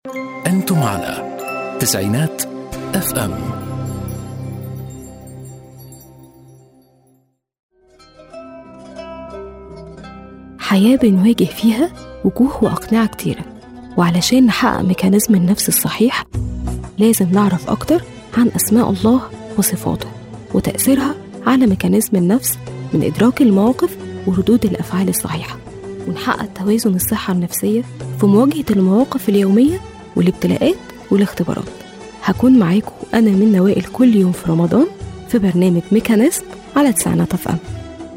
أنتم على تسعينات اف ام حياة بنواجه فيها وجوه وأقنعة كتيرة وعلشان نحقق ميكانيزم النفس الصحيح لازم نعرف أكتر عن أسماء الله وصفاته وتأثيرها على ميكانيزم النفس من إدراك المواقف وردود الأفعال الصحيحة ونحقق توازن الصحة النفسية في مواجهة المواقف اليومية والابتلاءات والاختبارات هكون معاكم أنا من نوائل كل يوم في رمضان في برنامج ميكانيزم على تسعينات اف ام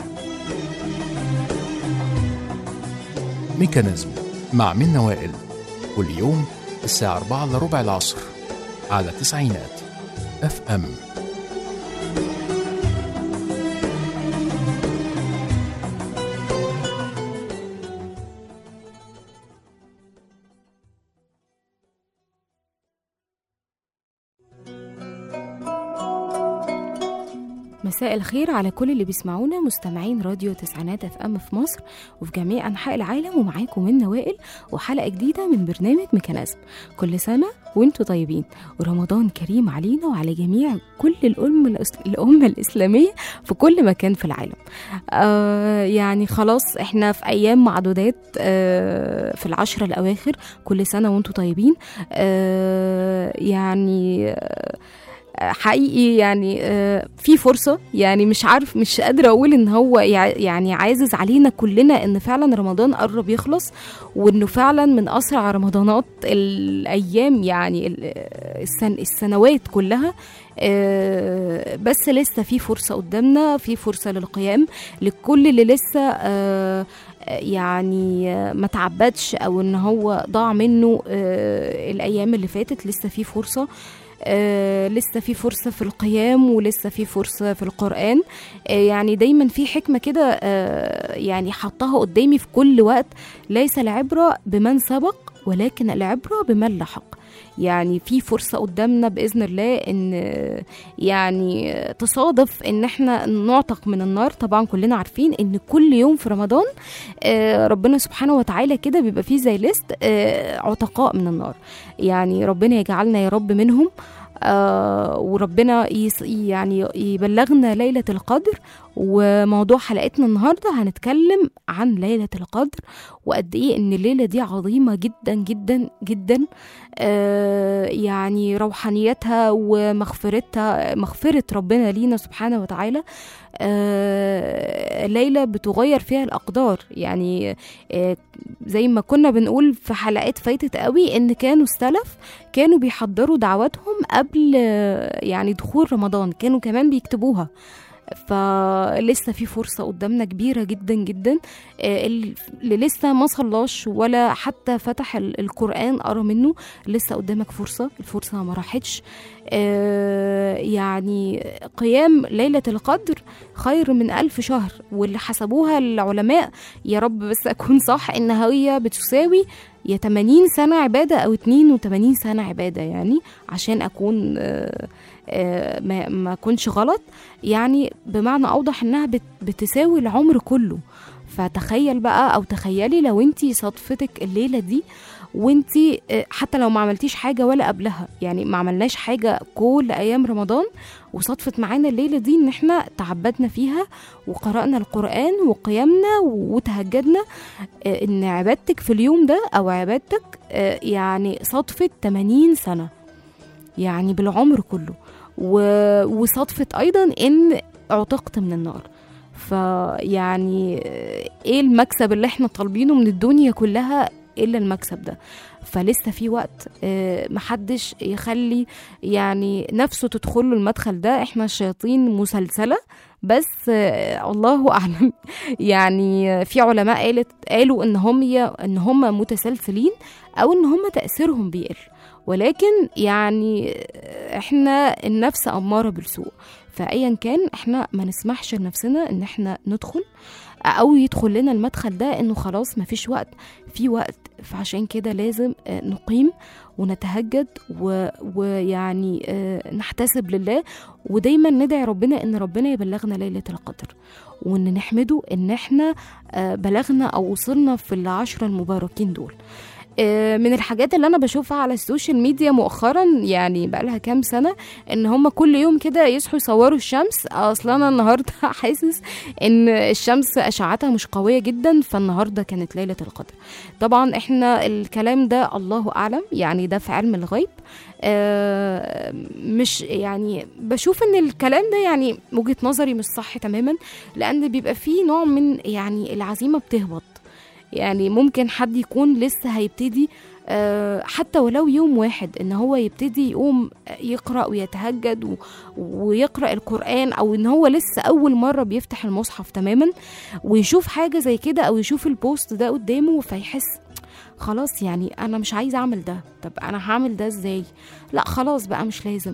ميكانيزم مع منى وائل كل يوم الساعة 4 إلا ربع العصر على تسعينات اف ام مساء الخير على كل اللي بيسمعونا مستمعين راديو تسعينات اف ام في مصر وفي جميع انحاء العالم ومعاكم من نوائل وحلقه جديده من برنامج ميكانيزم كل سنه وانتم طيبين ورمضان كريم علينا وعلى جميع كل الأم الأس- الأمة الإسلامية في كل مكان في العالم آه يعني خلاص احنا في أيام معدودات آه في العشرة الأواخر كل سنة وانتم طيبين آه يعني آه حقيقي يعني آه، في فرصة يعني مش عارف مش قادرة أقول إن هو يع- يعني عازز علينا كلنا إن فعلا رمضان قرب يخلص وإنه فعلا من أسرع رمضانات الأيام يعني ال- السن السنوات كلها آه، بس لسه في فرصة قدامنا في فرصة للقيام لكل اللي لسه آه، يعني آه، ما تعبدش او ان هو ضاع منه آه، الايام اللي فاتت لسه في فرصه آه لسه في فرصة في القيام ولسه في فرصة في القرآن آه يعني دايما في حكمة كده آه يعني حطها قدامي في كل وقت ليس العبرة بمن سبق ولكن العبرة بمن لحق يعني في فرصة قدامنا بإذن الله إن آه، يعني آه، تصادف إن إحنا نعتق من النار طبعا كلنا عارفين إن كل يوم في رمضان آه، ربنا سبحانه وتعالى كده بيبقى فيه زي ليست آه، عتقاء من النار يعني ربنا يجعلنا يا رب منهم آه وربنا يس يعني يبلغنا ليلة القدر وموضوع حلقتنا النهاردة هنتكلم عن ليلة القدر وقد ايه ان الليلة دي عظيمة جدا جدا جدا آه يعني روحانيتها ومغفرتها مغفرة ربنا لينا سبحانه وتعالى آه ليلة بتغير فيها الأقدار يعني آه زي ما كنا بنقول في حلقات فاتت قوي ان كانوا السلف كانوا بيحضروا دعواتهم قبل آه، يعني دخول رمضان كانوا كمان بيكتبوها فلسه في فرصة قدامنا كبيرة جدا جدا آه، اللي لسه ما صلاش ولا حتى فتح ال- القرآن قرا منه لسه قدامك فرصة الفرصة ما راحتش آه، يعني قيام ليلة القدر خير من ألف شهر واللي حسبوها العلماء يا رب بس أكون صح إن هي بتساوي يا 80 سنة عبادة أو 82 سنة عبادة يعني عشان أكون آه، آه، ما ما أكونش غلط يعني بمعنى أوضح إنها بت- بتساوي العمر كله فتخيل بقى أو تخيلي لو انتي صدفتك الليلة دي وانتي آه، حتى لو ما عملتيش حاجة ولا قبلها يعني ما عملناش حاجة كل أيام رمضان وصدفت معانا الليلة دي إن احنا تعبدنا فيها وقرأنا القرآن وقيامنا وتهجدنا آه، إن عبادتك في اليوم ده أو عبادتك آه، يعني صدفت 80 سنة يعني بالعمر كله و- وصدفت أيضا إن عتقت من النار فيعني آه، ايه المكسب اللي احنا طالبينه من الدنيا كلها الا المكسب ده فلسه في وقت آه، محدش يخلي يعني نفسه تدخل له المدخل ده احنا الشياطين مسلسله بس آه، الله اعلم يعني آه، في علماء قالت قالوا ان هم ان هم متسلسلين او ان هم تاثيرهم بيقل ولكن يعني آه، احنا النفس اماره بالسوء فايا كان احنا ما نسمحش لنفسنا ان احنا ندخل او يدخل لنا المدخل ده انه خلاص مفيش وقت في وقت فعشان كده لازم آه، نقيم ونتهجد و- ويعني آه، نحتسب لله ودايما ندعي ربنا ان ربنا يبلغنا ليله القدر وان نحمده ان احنا آه، بلغنا او وصلنا في العشرة المباركين دول آه، من الحاجات اللي انا بشوفها على السوشيال ميديا مؤخرا يعني بقالها كام سنه ان هم كل يوم كده يصحوا يصوروا الشمس اصلا انا النهارده حاسس ان الشمس اشعتها مش قويه جدا فالنهارده كانت ليله القدر طبعا احنا الكلام ده الله اعلم يعني ده في علم الغيب آه، مش يعني بشوف ان الكلام ده يعني وجهه نظري مش صح تماما لان بيبقى فيه نوع من يعني العزيمه بتهبط يعني ممكن حد يكون لسه هيبتدي آه، حتى ولو يوم واحد ان هو يبتدي يقوم يقرا ويتهجد و- ويقرا القران او ان هو لسه اول مره بيفتح المصحف تماما ويشوف حاجه زي كده او يشوف البوست ده قدامه فيحس خلاص يعني انا مش عايزه اعمل ده طب انا هعمل ده ازاي لا خلاص بقى مش لازم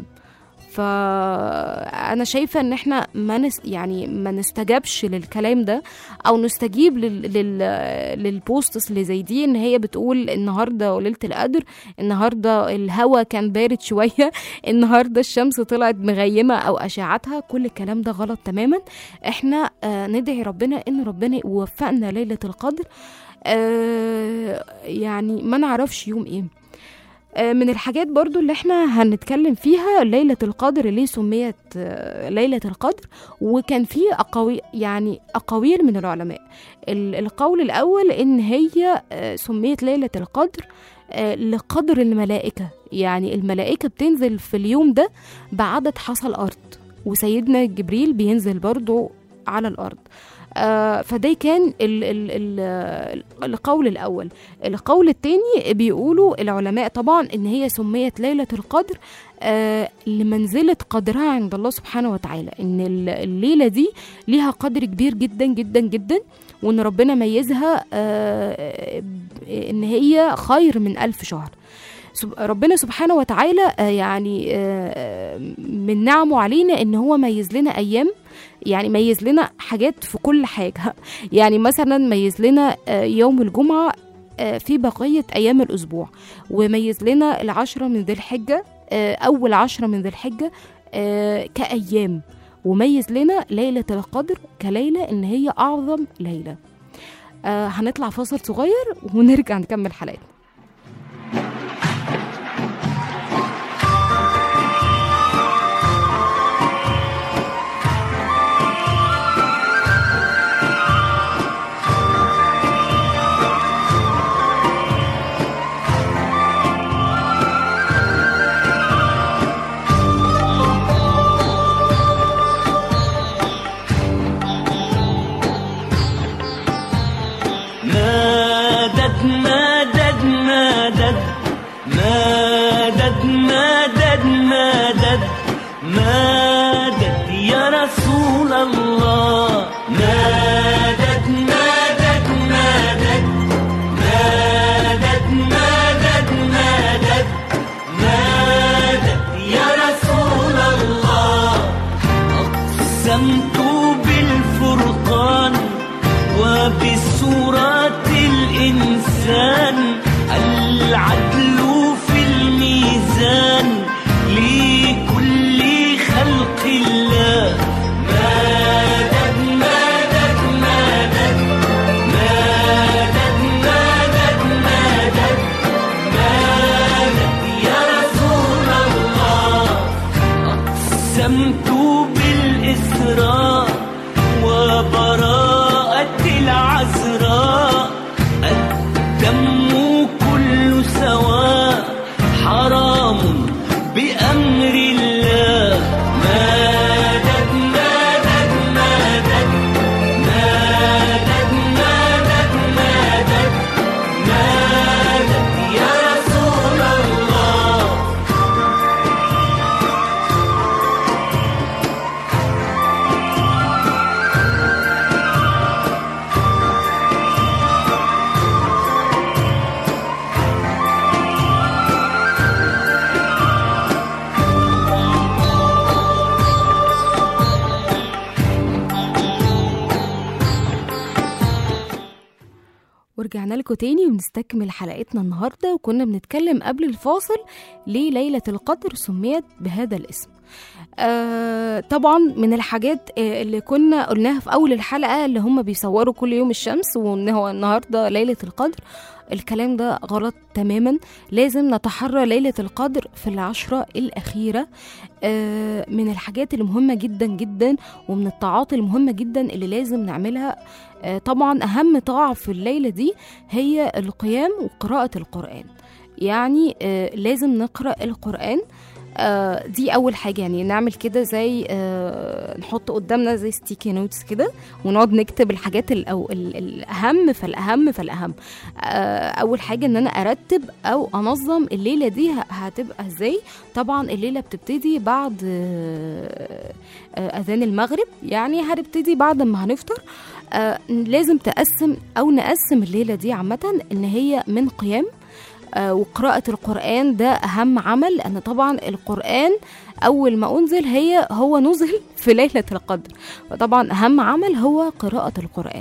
فانا شايفه ان احنا ما نس يعني ما نستجابش للكلام ده او نستجيب لل... لل... للبوستس اللي زي دي ان هي بتقول النهارده ليله القدر النهارده الهوا كان بارد شويه النهارده الشمس طلعت مغيمه او اشعتها كل الكلام ده غلط تماما احنا آه ندعي ربنا ان ربنا يوفقنا ليله القدر آه يعني ما نعرفش يوم ايه آه، من الحاجات برضو اللي احنا هنتكلم فيها ليلة القدر ليه سميت آه، ليلة القدر وكان في أقاويل يعني أقاويل من العلماء ال- القول الأول إن هي آه، سميت ليلة القدر آه، لقدر الملائكة يعني الملائكة بتنزل في اليوم ده بعدد حصى الأرض وسيدنا جبريل بينزل برضو على الأرض آه، فده كان ال ال ال القول الأول القول التاني بيقولوا العلماء طبعا ان هي سميت ليلة القدر آه لمنزلة قدرها عند الله سبحانه وتعالى ان ال- الليلة دي ليها قدر كبير جدا جدا جدا وان ربنا ميزها آه ب- ان هي خير من ألف شهر سب- ربنا سبحانه وتعالى آه يعني آه من نعمه علينا ان هو ميز لنا ايام يعني ميز لنا حاجات في كل حاجة يعني مثلا ميز لنا آه يوم الجمعة آه، في بقية أيام الأسبوع وميز لنا العشرة من ذي الحجة آه، أول عشرة من ذي الحجة آه، كأيام وميز لنا ليلة القدر كليلة إن هي أعظم ليلة آه، هنطلع فاصل صغير ونرجع نكمل حلقتنا مدد مدد مدد مدد مدد مدد مدد يا رسول الله مدد مدد مدد مدد مدد مدد مدد يا رسول الله أقسمت بالفرقان وبسورة الإنسان العدل في الميزان لكل خلق الله مدد مدد مدد مدد مدد مدد مدد يا رسول الله أقسمت بالإسراء وبراءة العذراء الدم كل سواء حرام بأمر الله مدد مدد مدد مدد مدد مدد مدد يا رسول الله ورجعنا لكم تاني ونستكمل حلقتنا النهاردة وكنا بنتكلم قبل الفاصل ليه ليلة القدر سميت بهذا الاسم آه طبعا من الحاجات آه، اللي كنا قلناها في أول الحلقة اللي هم بيصوروا كل يوم الشمس وإن هو النهاردة ليلة القدر الكلام ده غلط تماما لازم نتحرى ليلة القدر في العشرة الأخيرة آه، من الحاجات المهمة جدا جدا ومن الطاعات المهمة جدا اللي لازم نعملها آه، طبعا أهم طاعة في الليلة دي هي القيام وقراءة القرآن يعني آه، لازم نقرأ القرآن آه، دي أول حاجة يعني نعمل كده زي آه، نحط قدامنا زي ستيكي نوتس كده ونقعد نكتب الحاجات الأو ال- الأهم فالأهم فالأهم آه، أول حاجة إن أنا أرتب أو أنظم الليلة دي ه- هتبقى إزاي طبعا الليلة بتبتدي بعد آه، آه، أذان المغرب يعني هنبتدي بعد ما هنفطر آه، لازم تقسم أو نقسم الليلة دي عامة إن هي من قيام آه، وقراءة القرآن ده أهم عمل لأن طبعا القرآن أول ما أنزل هي هو نزل في ليلة القدر فطبعا أهم عمل هو قراءة القرآن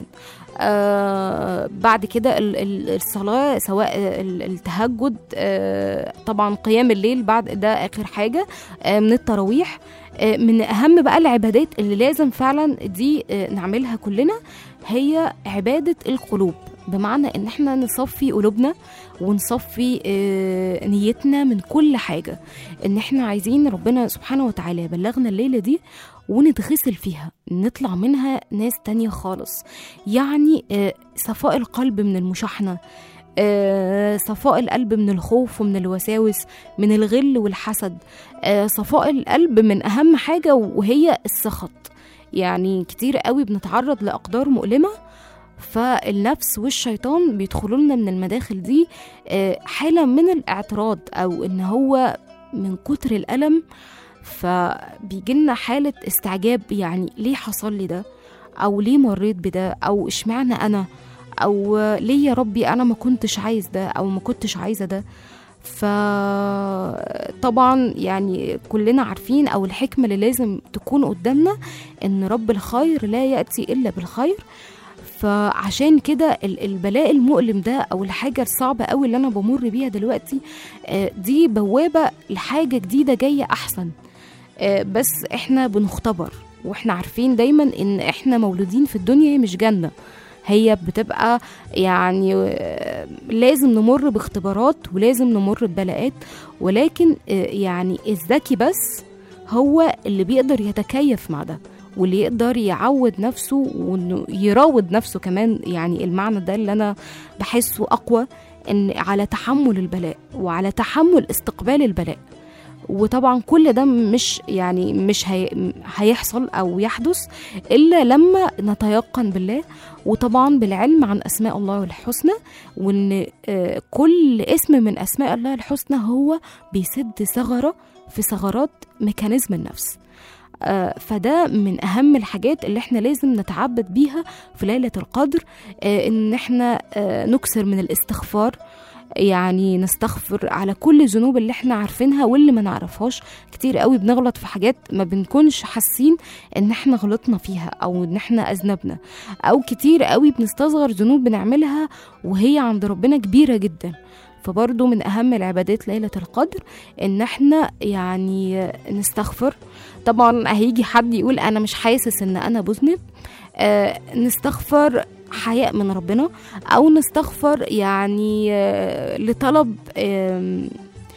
آه بعد كده ال- ال- الصلاة سواء ال- التهجد آه طبعا قيام الليل بعد ده آخر حاجة آه من التراويح آه من أهم بقى العبادات اللي لازم فعلا دي آه نعملها كلنا هي عبادة القلوب بمعنى ان احنا نصفي قلوبنا ونصفي آه، نيتنا من كل حاجة ان احنا عايزين ربنا سبحانه وتعالى يبلغنا الليلة دي ونتغسل فيها نطلع منها ناس تانية خالص يعني آه، صفاء القلب من المشاحنة آه، صفاء القلب من الخوف ومن الوساوس من الغل والحسد آه، صفاء القلب من أهم حاجة وهي السخط يعني كتير قوي بنتعرض لأقدار مؤلمة فالنفس والشيطان بيدخلوا لنا من المداخل دي آه، حالة من الاعتراض أو إن هو من كتر الألم فبيجي لنا حالة استعجاب يعني ليه حصل لي ده أو ليه مريت بده أو إشمعنى أنا أو ليه يا ربي أنا ما كنتش عايز ده أو ما كنتش عايزة ده فطبعا يعني كلنا عارفين أو الحكمة اللي لازم تكون قدامنا إن رب الخير لا يأتي إلا بالخير فعشان كده ال- البلاء المؤلم ده او الحاجه الصعبه قوي اللي انا بمر بيها دلوقتي آه، دي بوابه لحاجه جديده جايه احسن آه، بس احنا بنختبر واحنا عارفين دايما ان احنا مولودين في الدنيا هي مش جنه هي بتبقى يعني آه، لازم نمر باختبارات ولازم نمر ببلاءات ولكن آه، يعني الذكي بس هو اللي بيقدر يتكيف مع ده واللي يقدر يعود نفسه وانه يراود نفسه كمان يعني المعنى ده اللي انا بحسه اقوى ان على تحمل البلاء وعلى تحمل استقبال البلاء وطبعا كل ده مش يعني مش هي هيحصل او يحدث الا لما نتيقن بالله وطبعا بالعلم عن اسماء الله الحسنى وان آه، كل اسم من اسماء الله الحسنى هو بيسد ثغره في ثغرات ميكانيزم النفس آه، فده من اهم الحاجات اللي احنا لازم نتعبد بيها في ليله القدر آه، ان احنا آه، نكسر من الاستغفار يعني نستغفر على كل الذنوب اللي احنا عارفينها واللي ما نعرفهاش كتير قوي بنغلط في حاجات ما بنكونش حاسين ان احنا غلطنا فيها او ان احنا اذنبنا او كتير قوي بنستصغر ذنوب بنعملها وهي عند ربنا كبيره جدا فبرضه من اهم العبادات ليله القدر ان احنا يعني نستغفر طبعا هيجي حد يقول انا مش حاسس ان انا بذنب آه نستغفر حياء من ربنا او نستغفر يعني آه لطلب آم،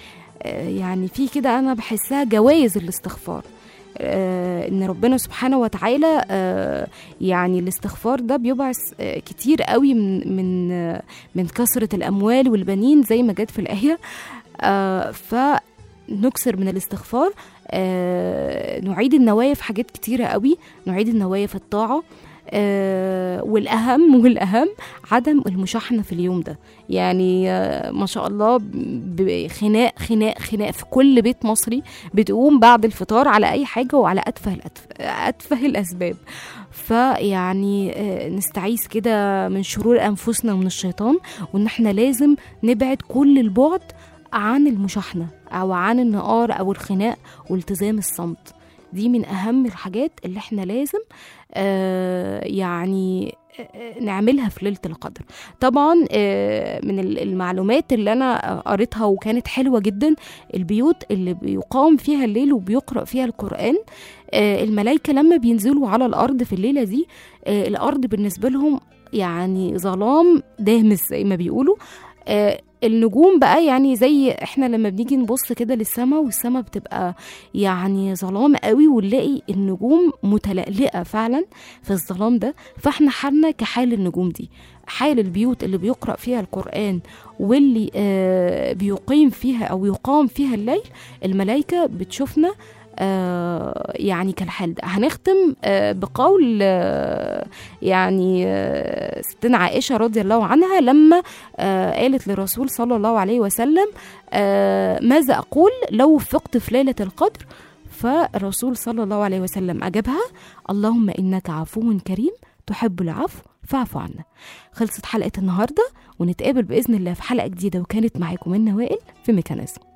آه يعني في كده انا بحسها جوائز الاستغفار آه ان ربنا سبحانه وتعالى آه يعني الاستغفار ده بيبعث آه كتير قوي من من آه من كثره الاموال والبنين زي ما جت في الايه آه فنكسر من الاستغفار آه نعيد النوايا في حاجات كتيره قوي نعيد النوايا في الطاعه آه والاهم والاهم عدم المشاحنه في اليوم ده يعني آه ما شاء الله ب- خناق خناق خناق في كل بيت مصري بتقوم بعد الفطار على اي حاجه وعلى اتفه الأتف... اتفه الاسباب فيعني آه، نستعيذ كده من شرور انفسنا ومن الشيطان وان احنا لازم نبعد كل البعد عن المشاحنه او عن النقار او الخناق والتزام الصمت دي من اهم الحاجات اللي احنا لازم آه يعني آه، نعملها في ليله القدر طبعا آه، من ال- المعلومات اللي انا قريتها وكانت حلوه جدا البيوت اللي بيقام فيها الليل وبيقرا فيها القران آه، الملائكه لما بينزلوا على الارض في الليله دي آه، الارض بالنسبه لهم يعني ظلام دامس زي ما بيقولوا آه، النجوم بقى يعني زي احنا لما بنيجي نبص كده للسماء والسماء بتبقى يعني ظلام قوي ونلاقي النجوم متلألئة فعلا في الظلام ده فاحنا حالنا كحال النجوم دي حال البيوت اللي بيقرأ فيها القرآن واللي آه بيقيم فيها أو يقام فيها الليل الملائكة بتشوفنا آه يعني كالحال ده هنختم آه بقول آه يعني آه ستنا عائشة رضي الله عنها لما آه قالت للرسول صلى الله عليه وسلم آه ماذا أقول لو وفقت في ليلة القدر فالرسول صلى الله عليه وسلم أجابها اللهم إنك عفو كريم تحب العفو فاعف عنا خلصت حلقة النهاردة ونتقابل بإذن الله في حلقة جديدة وكانت معاكم من وائل في ميكانيزم